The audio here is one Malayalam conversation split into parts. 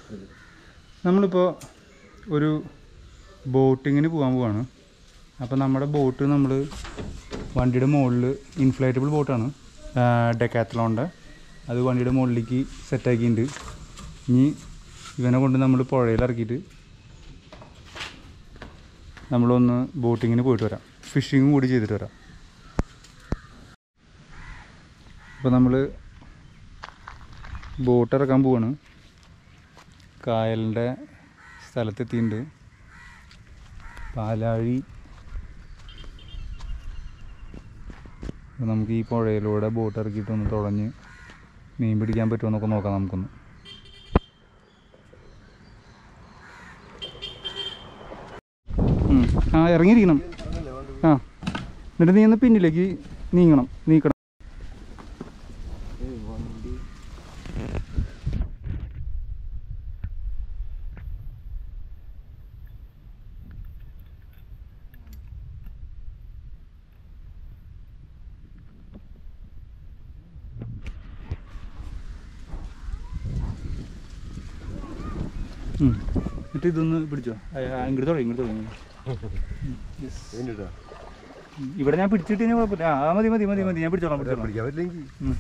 നമ്മളിപ്പോൾ ഒരു ബോട്ടിങ്ങിന് പോകാൻ പോവാണ് അപ്പോൾ നമ്മുടെ ബോട്ട് നമ്മൾ വണ്ടിയുടെ മുകളിൽ ഇൻഫ്ലേറ്റബിൾ ബോട്ടാണ് ഡെക്കാത്തലോണിൻ്റെ അത് വണ്ടിയുടെ മുകളിലേക്ക് സെറ്റാക്കിയിട്ടുണ്ട് ഇനി ഇവനെ കൊണ്ട് നമ്മൾ പുഴയിൽ ഇറക്കിയിട്ട് നമ്മളൊന്ന് ബോട്ടിങ്ങിന് പോയിട്ട് വരാം ഫിഷിങ്ങും കൂടി ചെയ്തിട്ട് വരാം അപ്പോൾ നമ്മൾ ബോട്ട് ഇറക്കാൻ പോവാണ് കായലിൻ്റെ സ്ഥലത്തെത്തിയിട്ടുണ്ട് പാലാഴി അപ്പോൾ നമുക്ക് ഈ പുഴയിലൂടെ ബോട്ട് ഇറക്കിയിട്ട് ഒന്ന് തുഴഞ്ഞ് മീൻ പിടിക്കാൻ പറ്റുമോ എന്നൊക്കെ നോക്കാം നമുക്കൊന്ന് ഉം. ആ ഇറങ്ങിയിരിക്കണം ആ എന്നിട്ട് നീ ഒന്ന് പിന്നിലേക്ക് നീങ്ങണം നീക്കണം ഉം. എന്നിട്ട് ഇതൊന്ന് പിടിച്ചോ ആ, ആ, ഇങ്ങോട്ട് തുടങ്ങി ഇങ്ങോട്ട് തുടങ്ങി ഉം. ഇവിടെ ഞാൻ പിടിച്ചിട്ട് കഴിഞ്ഞാൽ കുഴപ്പമില്ല ആ മതി മതി മതി മതി ഞാൻ പിടിച്ചോളാം പിടിച്ചോളാം പിടിക്കാൻ പറ്റില്ലെങ്കിൽ ഉം.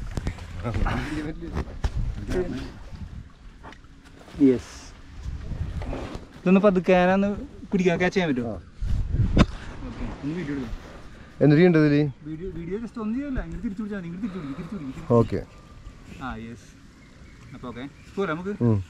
യെസ് ഇതൊന്ന് പതുക്കാനൊന്ന് പിടിക്കാൻ ക്യാച്ച് ചെയ്യാൻ പറ്റുമോ ആ. ഓക്കെ ഒന്ന് വീഡിയോ എടുക്കാം എന്ത് ചെയ്യേണ്ടത് ഇതില് വീഡിയോ വീഡിയോ ജസ്റ്റ് ഒന്നും ചെയ്യല്ല ഇങ്ങനെ തിരിച്ചു പിടിച്ചാൽ മതി ഇങ്ങനെ തിരിച്ചു പിടിക്കും തിരിച്ചു പിടിക്കും ഓക്കെ ആ യെസ് അപ്പോൾ ഓക്കെ പോരാ നമുക്ക്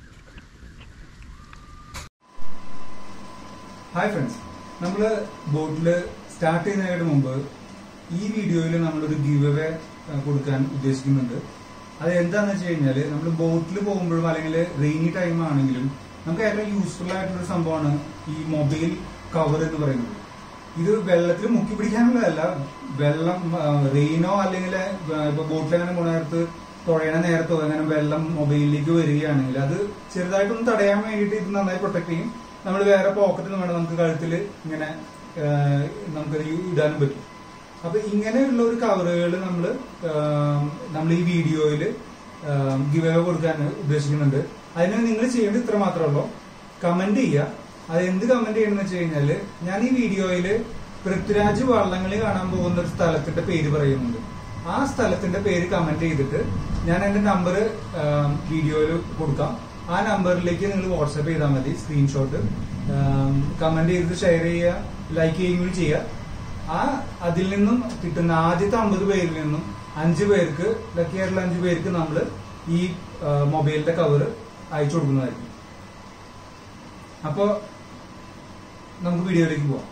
ഹായ് ഫ്രണ്ട്സ് നമ്മൾ ബോട്ടിൽ സ്റ്റാർട്ട് ചെയ്യുന്നതിന് മുമ്പ് ഈ വീഡിയോയിൽ നമ്മളൊരു ഗീവ് അവേ കൊടുക്കാൻ ഉദ്ദേശിക്കുന്നുണ്ട് അത് എന്താണെന്ന് വെച്ച് കഴിഞ്ഞാൽ നമ്മൾ ബോട്ടിൽ പോകുമ്പോഴും അല്ലെങ്കിൽ റെയിനി ടൈം ആണെങ്കിലും നമുക്ക് ഏറ്റവും യൂസ്ഫുൾ ആയിട്ടുള്ള ഒരു സംഭവമാണ് ഈ മൊബൈൽ കവർ എന്ന് പറയുന്നത് ഇത് വെള്ളത്തിൽ മുക്കി പിടിക്കാനുള്ളതല്ല വെള്ളം റെയിനോ അല്ലെങ്കിൽ ഇപ്പൊ ബോട്ടിൽ അങ്ങനെ പോണ നേരത്ത് തുഴയണ നേരത്തോ അങ്ങനെ വെള്ളം മൊബൈലിലേക്ക് വരികയാണെങ്കിൽ അത് ചെറുതായിട്ടൊന്ന് തടയാൻ വേണ്ടിയിട്ട് ഇത് നന്നായി പ്രൊട്ടക്ട് ചെയ്യും നമ്മൾ വേറെ പോക്കറ്റിൽ നിന്ന് വേണം നമുക്ക് കഴുത്തിൽ ഇങ്ങനെ നമുക്ക് ഇടാനും പറ്റും അപ്പൊ ഇങ്ങനെയുള്ള ഒരു കവറുകൾ നമ്മൾ നമ്മൾ ഈ വീഡിയോയിൽ ഗിവ് അവേ കൊടുക്കാൻ ഉദ്ദേശിക്കുന്നുണ്ട് അതിന് നിങ്ങൾ ചെയ്യേണ്ടത് ഇത്ര മാത്രമേ ഉള്ളൂ കമന്റ് ചെയ്യുക അത് എന്ത് കമന്റ് ചെയ്യണമെന്ന് വെച്ച് കഴിഞ്ഞാല് ഞാൻ ഈ വീഡിയോയിൽ പൃഥ്വിരാജ് വള്ളംകളി കാണാൻ പോകുന്ന ഒരു സ്ഥലത്തിന്റെ പേര് പറയുന്നുണ്ട് ആ സ്ഥലത്തിന്റെ പേര് കമന്റ് ചെയ്തിട്ട് ഞാൻ എന്റെ നമ്പർ വീഡിയോയിൽ കൊടുക്കാം ആ നമ്പറിലേക്ക് നിങ്ങൾ വാട്സപ്പ് ചെയ്താൽ മതി സ്ക്രീൻഷോട്ട് കമന്റ് ചെയ്തിട്ട് ഷെയർ ചെയ്യുക ലൈക്ക് ചെയ്യുകയും കൂടി ചെയ്യുക ആ അതിൽ നിന്നും കിട്ടുന്ന ആദ്യത്തെ അമ്പത് പേരിൽ നിന്നും അഞ്ച് പേർക്ക് ലക്കി ആയിട്ടുള്ള അഞ്ച് പേർക്ക് നമ്മൾ ഈ മൊബൈലിന്റെ കവർ അയച്ചു കൊടുക്കുന്നതായിരിക്കും അപ്പോ നമുക്ക് വീഡിയോയിലേക്ക് പോവാം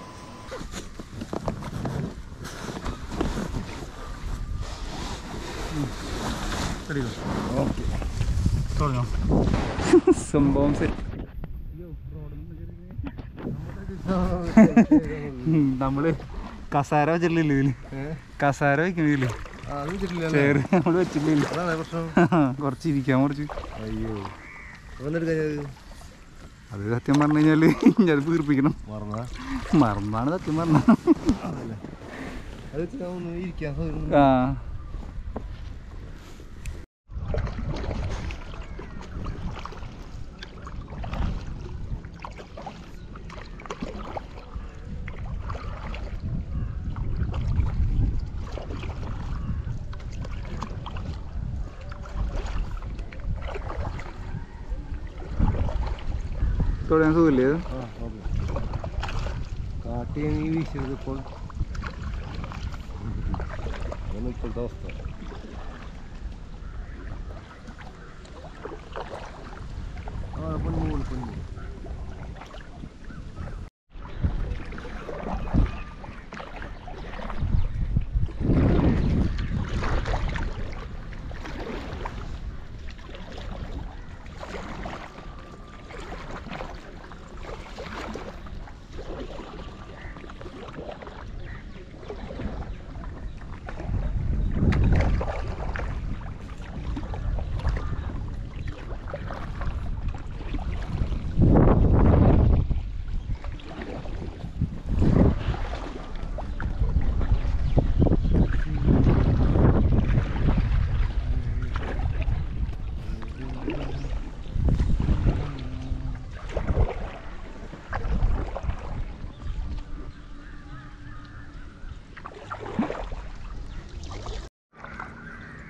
ഓക്കെ തുടങ്ങാം സംഭവം സെറ്റ് നമ്മള് കസാര വെച്ചിട്ടില്ലേ ഇതില് കസാര വെക്കണില്ലേ അത് വെച്ചിട്ടില്ല ചെയർ നമ്മള് വെച്ചിട്ടില്ല അതാണ് പ്രശ്നം കുറച്ച് ഇരിക്കാൻ കുറച്ച് അയ്യോ വന്നിട്ട് കഴിഞ്ഞത് അത് സത്യം പറഞ്ഞു കഴിഞ്ഞാല് ഞാൻ വീർപ്പിക്കണം മറന്നാ മറന്നാണ് സത്യം പറഞ്ഞ അത് വെച്ചിട്ട് ഒന്ന് ഇരിക്കാൻ സൗകര്യം ആ തുടങ്ങാൻ സുഖമില്ലേ ഇത്? ആ ഓക്കെ കാട്ടി നീ വീശരുത് ഇപ്പോൾ അതാണ് ഇപ്പോഴത്തെ അവസ്ഥ ആ പൊന്നു പോണ് പൊന്നു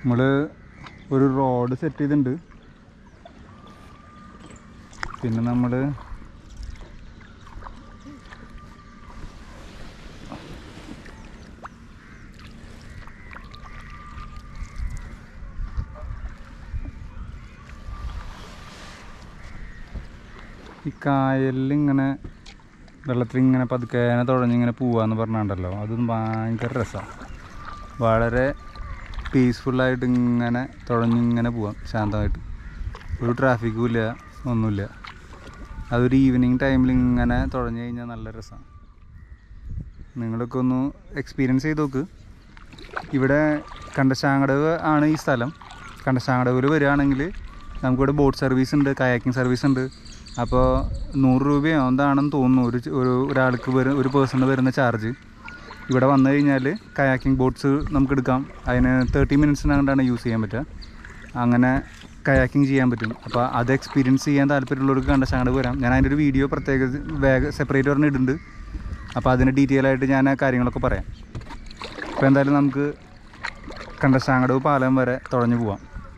നമ്മൾ ഒരു റോഡ് സെറ്റ് ചെയ്തിട്ടുണ്ട് പിന്നെ നമ്മൾ ഈ കായലിൽ ഇങ്ങനെ വെള്ളത്തിൽ ഇങ്ങനെ പതുക്കെ തുഴഞ്ഞിങ്ങനെ പോവാന്ന് പറഞ്ഞാണ്ടല്ലോ അതും ഭയങ്കര രസമാണ് വളരെ പീസ്ഫുള്ളായിട്ട് ഇങ്ങനെ തുഴഞ്ഞിങ്ങനെ പോവാം ശാന്തമായിട്ട് ഒരു ട്രാഫിക്കും ഇല്ല ഒന്നുമില്ല അതൊരു ഈവനിങ് ടൈമിൽ ഇങ്ങനെ തുഴഞ്ഞു കഴിഞ്ഞാൽ നല്ല രസമാണ് നിങ്ങളൊക്കെ ഒന്ന് എക്സ്പീരിയൻസ് ചെയ്ത് നോക്ക് ഇവിടെ കണ്ടശാങ്കടവ് ആണ് ഈ സ്ഥലം കണ്ടശാങ്കടവിൽ വരികയാണെങ്കിൽ നമുക്കിവിടെ ബോട്ട് സർവീസ് ഉണ്ട് കയാക്കിംഗ് സർവീസ് ഉണ്ട് അപ്പോൾ നൂറ് രൂപയോ എന്താണെന്ന് തോന്നുന്നു ഒരു ച- ഒരു ഒരാൾക്ക് വരും ഒരു പേഴ്സണിന് വരുന്ന ചാർജ് ഇവിടെ വന്നു കഴിഞ്ഞാൽ കയാക്കിംഗ് ബോട്ട്സ് നമുക്ക് എടുക്കാം അതിന് തേർട്ടി മിനിറ്റ്സിനകണ്ടാണ് യൂസ് ചെയ്യാൻ പറ്റുക അങ്ങനെ കയാക്കിംഗ് ചെയ്യാൻ പറ്റും അപ്പോൾ അത് എക്സ്പീരിയൻസ് ചെയ്യാൻ താല്പര്യമുള്ളവർക്ക് കണ്ടശാങ്കടവ് വരാം ഞാൻ അതിൻ്റെ ഒരു വീഡിയോ പ്രത്യേക വേഗ സെപ്പറേറ്റ് പറഞ്ഞ് ഇടുന്നുണ്ട് അപ്പോൾ അതിന് ഡീറ്റെയിൽ ആയിട്ട് ഞാൻ ആ കാര്യങ്ങളൊക്കെ പറയാം അപ്പോൾ എന്തായാലും നമുക്ക് കണ്ടശാങ്കടവ് പാലം വരെ തുഴഞ്ഞു പോവാം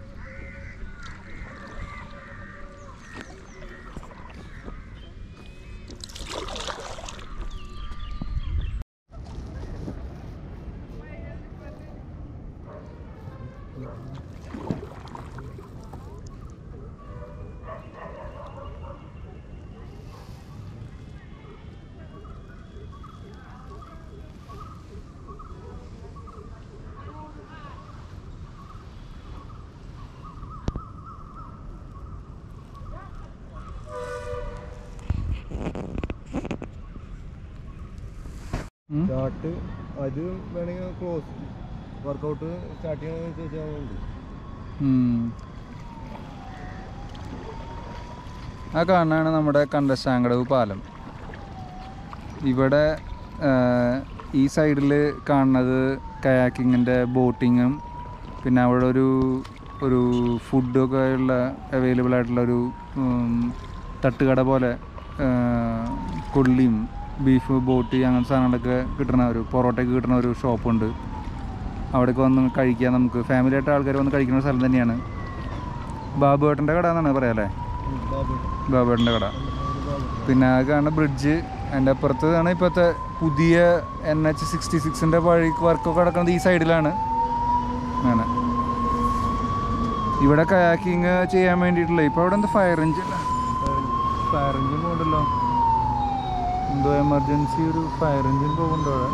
ഉം. സ്റ്റാർട്ട് അത് വേണമെങ്കിൽ ക്ലോസ് വർക്കൗട്ട് സ്റ്റാർട്ട് ചെയ്യണമെന്ന് ചോദിച്ചാൽ ഉണ്ട് ഉം. ആ കാണാണ് നമ്മുടെ കണ്ടശാങ്കടവ് പാലം ഇവിടെ ആ, ഈ സൈഡിൽ കാണുന്നത് കയാക്കിങ്ങിൻ്റെ ബോട്ടിങ്ങും പിന്നെ അവിടെ ഒരു ഒരു ഫുഡൊക്കെ ഉള്ള അവൈലബിൾ ആയിട്ടുള്ള ഒരു ഉം, തട്ടുകട പോലെ ആ, കൊള്ളിയും ബീഫ് ബോട്ടി അങ്ങനത്തെ സാധനങ്ങളൊക്കെ കിട്ടുന്ന ഒരു പൊറോട്ടയൊക്കെ കിട്ടുന്ന ഒരു ഷോപ്പുണ്ട് അവിടേക്ക് വന്ന് കഴിക്കാൻ നമുക്ക് ഫാമിലി ആയിട്ട് ആൾക്കാർ വന്ന് കഴിക്കുന്ന ഒരു സ്ഥലം തന്നെയാണ് ബാബുവേട്ടൻ്റെ കട എന്നാണ് പറയാം അല്ലേ ബാബുവേട്ടൻ്റെ കട പിന്നെ ആ കാണുന്ന ബ്രിഡ്ജ് അതിൻ്റെ അപ്പുറത്ത് ആണ് ഇപ്പോഴത്തെ പുതിയ എൻ എച്ച് സിക്സ്റ്റി സിക്സിൻ്റെ വഴി വർക്കൊക്കെ നടക്കുന്നത് ഈ സൈഡിലാണ് അങ്ങനെ ഇവിടെ കയാക്കിങ് ചെയ്യാൻ വേണ്ടിയിട്ടുള്ള ഇപ്പോൾ അവിടെ എന്താ ഫയർ എഞ്ചിൻ ഫയർ എഞ്ചിൻ പോകുന്നുണ്ടല്ലോ എന്തോ എമർജൻസി ഒരു ഫയർ എഞ്ചിൻ പോകുന്നുണ്ടോ അവിടെ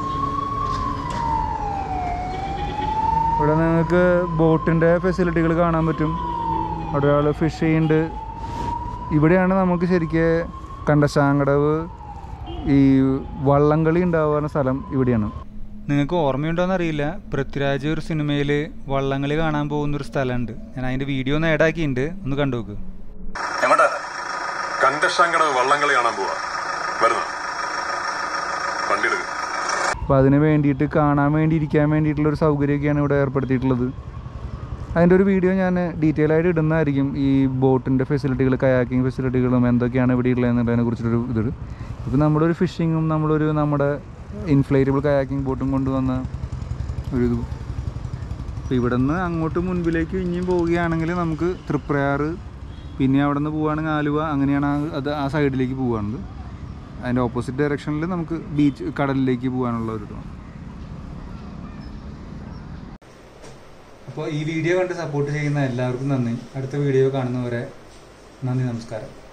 ഇവിടെ നിങ്ങൾക്ക് ബോട്ടിൻ്റെ ഫെസിലിറ്റികൾ കാണാൻ പറ്റും അവിടെ ഒരാൾ ഫിഷ് ചെയ്യുന്നുണ്ട് ഇവിടെയാണ് നമുക്ക് ശരിക്ക് കണ്ടശാങ്കടവ് ഈ വള്ളംകളി ഉണ്ടാവുന്ന സ്ഥലം ഇവിടെയാണ് നിങ്ങൾക്ക് ഓർമ്മയുണ്ടോയെന്ന് അറിയില്ല പൃഥ്വിരാജ് ഒരു സിനിമയിൽ വള്ളംകളി കാണാൻ പോകുന്ന ഒരു സ്ഥലമുണ്ട് ഞാൻ അതിൻ്റെ വീഡിയോ ഒന്ന് ആഡാക്കിയിട്ടുണ്ട് ഒന്ന് കണ്ടു നോക്ക് എങ്ങോട്ടാ കണ്ടശാങ്കടവ് വള്ളംകളി കാണാൻ പോവാ വരുന്ന വണ്ടി എടുക്കും അപ്പോൾ അതിന് വേണ്ടിയിട്ട് കാണാൻ വേണ്ടി ഇരിക്കാൻ വേണ്ടിയിട്ടുള്ള ഒരു സൗകര്യമൊക്കെയാണ് ഇവിടെ ഏർപ്പെടുത്തിയിട്ടുള്ളത് അതിൻ്റെ ഒരു വീഡിയോ ഞാൻ ഡീറ്റെയിൽ ആയിട്ട് ഇടുന്നതായിരിക്കും ഈ ബോട്ടിൻ്റെ ഫെസിലിറ്റികൾ കയാക്കിംഗ് ഫെസിലിറ്റികളും എന്തൊക്കെയാണ് ഇവിടെ ഉള്ളതെന്നുള്ളതിനെ കുറിച്ചൊരു ഇത് ഇപ്പം നമ്മളൊരു ഫിഷിങ്ങും നമ്മളൊരു നമ്മുടെ ഇൻഫ്ലേറ്റബിൾ കയാക്കിംഗ് ബോട്ടും കൊണ്ടുവന്ന ഒരു ഇത് അപ്പോൾ ഇവിടെ നിന്ന് അങ്ങോട്ട് മുൻപിലേക്ക് ഇനിയും പോവുകയാണെങ്കിൽ നമുക്ക് തൃപ്രയാർ പിന്നെ അവിടെ നിന്ന് പോവുകയാണെങ്കിൽ ആലുവ അങ്ങനെയാണ് ആ- അത് ആ സൈഡിലേക്ക് പോവുകയാണത് അതിൻ്റെ ഓപ്പോസിറ്റ് ഡയറക്ഷനിൽ നമുക്ക് ബീച്ച് കടലിലേക്ക് പോകാനുള്ള ഒരു ഇതാണ് അപ്പോൾ ഈ വീഡിയോ കണ്ട് സപ്പോർട്ട് ചെയ്യുന്ന എല്ലാവർക്കും നന്ദി അടുത്ത വീഡിയോ കാണുന്നവരെ നന്ദി നമസ്കാരം